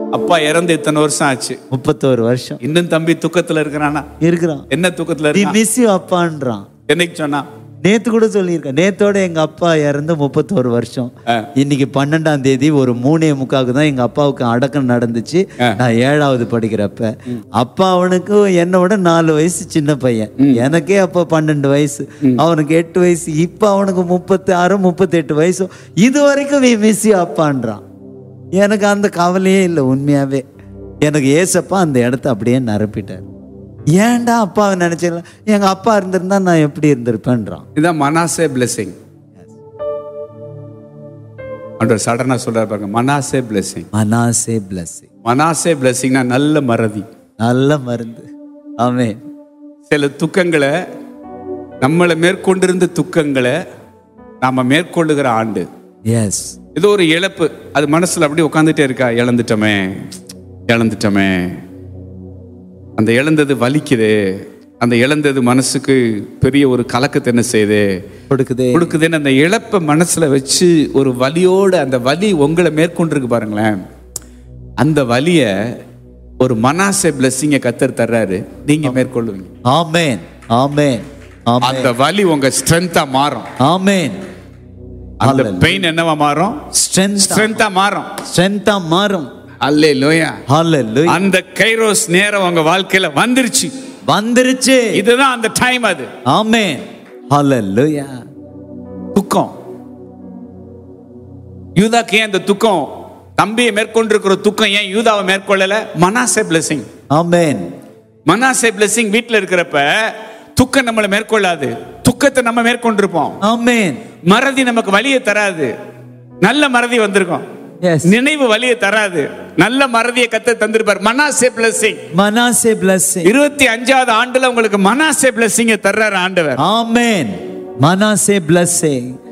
அப்பா இறந்து இத்தனை வருஷம் ஆச்சு முப்பத்தோரு வருஷம் இன்னும் தம்பி துக்கத்துல இருக்கிறானா இருக்கிறான் என்ன துக்கத்துல தி இருக்கான் மிஸ் யூ அப்பான்றான் என்னைக்கு சொன்னா நேத்து கூட சொல்லியிருக்கேன் நேத்தோட எங்க அப்பா இறந்து முப்பத்தோரு வருஷம் ஆ. இன்னைக்கு பன்னெண்டாம் தேதி ஒரு மூணே முக்காவுக்கு தான் எங்க அப்பாவுக்கு அடக்கம் நடந்துச்சு நான் ஏழாவது படிக்கிறப்ப அப்பா அவனுக்கு என்னை விட நாலு வயசு சின்ன பையன் எனக்கே அப்ப பன்னெண்டு வயசு அவனுக்கு எட்டு வயசு இப்ப அவனுக்கு முப்பத்தி ஆறு முப்பத்தெட்டு வயசு இது வரைக்கும் வி மிஸ் யூ அப்பான்றான் எனக்கு அந்த கவலையே இல்லை உண்மையாவே எனக்கு ஏசப்பா அந்த இடத்த அப்படியே நிரப்பிட்டார் ஏன்டா அப்பாவை நினைச்சல எங்க அப்பா இருந்திருந்தா நான் எப்படி இருந்திருப்பேன்றான் இதான் மனாசே பிளெஸிங் ஆண்டவர் சடனா சொல்றாரு பாருங்க Manasseh blessing Manasseh blessing Manasseh பிளெஸிங்னா நல்ல மறதி நல்ல மருந்து ஆமென் சில துக்கங்களை நம்மளை மேற்கொண்டிருந்த துக்கங்களை நாம மேற்கொள்ளுகிற ஆண்டு எஸ் ஏதோ ஒரு இழப்பு அது மனசுல அப்படியே உட்காந்துட்டே இருக்கா இழந்துட்டோமே இழந்துட்டோமே அந்த இழந்தது வலிக்குது அந்த இழந்தது மனசுக்கு பெரிய ஒரு கலக்கத்தை என்ன செய்யுது கொடுக்குதே கொடுக்குதுன்னு அந்த இழப்பை மனசுல வச்சு ஒரு வலியோட அந்த வலி உங்களை மேற்கொண்டிருக்கு பாருங்களேன் அந்த வலிய ஒரு மனாசை பிளஸ்ஸிங்க கத்தர் தர்றாரு நீங்க மேற்கொள்ளுவீங்க ஆமென் ஆமென் ஆமென் அந்த வலி உங்க ஸ்ட்ரென்த்தா மாறும் ஆமென் அந்த பெயின் என்னவா மாறும் ஸ்ட்ரென்த் ஸ்ட்ரென்த்தா மாறும் ஸ்ட்ரென்த்தா மாறும் அல்லே லோயா ஹalleluya அந்த கைரோஸ் நேரம் உங்க வாழ்க்கையில வந்துருச்சு வந்துருச்சு இதுதான் அந்த டைம் அது ஆமென் ஹalleluya துக்கம் யூதாக்கு ஏன் இந்த துக்கம் தம்பியை மேற்கொண்டிருக்கிற துக்கம் ஏன் யூதாவை மேற்கொள்ளல Manasseh blessing amen Manasseh blessing வீட்ல இருக்கிறப்ப துக்கம் நம்மளை மேற்கொள்ளாது துக்கத்தை நம்ம மேற்கொண்டிருப்போம் ஆமென் மறதி நமக்கு வலியை தராது நல்ல மறதி வந்திருக்கும் எஸ் நினைவு வலியை தராது நல்ல மறதியை கத்த தந்திருப்பார் மனாசே பிளஸிங் மனாசே blessing இருபத்தி அஞ்சாவது ஆண்டுல உங்களுக்கு மனாசே பிளஸிங்க தர்றாரு ஆண்டவர் ஆமென் மனாசே blessing